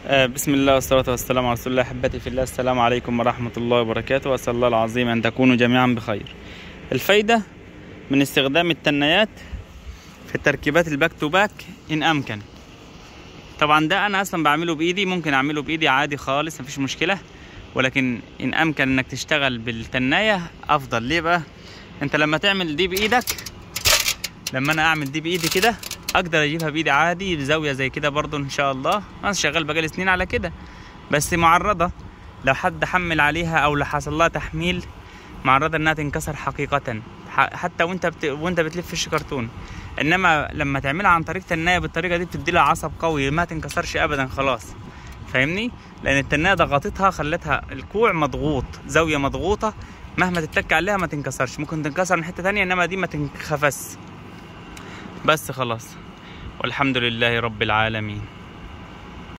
آه، بسم الله والصلاة والسلام على رسول الله أحبتي في الله السلام عليكم ورحمة الله وبركاته وأسأل الله العظيم أن تكونوا جميعا بخير الفايدة من استخدام التنايات في التركيبات الباك تو باك إن أمكن طبعا ده أنا أصلا بعمله بإيدي ممكن أعمله بإيدي عادي خالص مفيش مشكلة ولكن إن أمكن إنك تشتغل بالتناية أفضل ليه بقى أنت لما تعمل دي بإيدك لما أنا أعمل دي بإيدي كده اقدر اجيبها بايدي عادي بزاويه زي كده برضو ان شاء الله انا شغال بقالي سنين على كده بس معرضه لو حد حمل عليها او لو حصل لها تحميل معرضه انها تنكسر حقيقه ح- حتى وانت بت... وانت بتلف في الشكرتون انما لما تعملها عن طريق تنايه بالطريقه دي بتدي لها عصب قوي ما تنكسرش ابدا خلاص فاهمني لان التنايه ضغطتها خلتها الكوع مضغوط زاويه مضغوطه مهما تتك عليها ما تنكسرش ممكن تنكسر من حته تانية انما دي ما تنخفس بس خلاص والحمد لله رب العالمين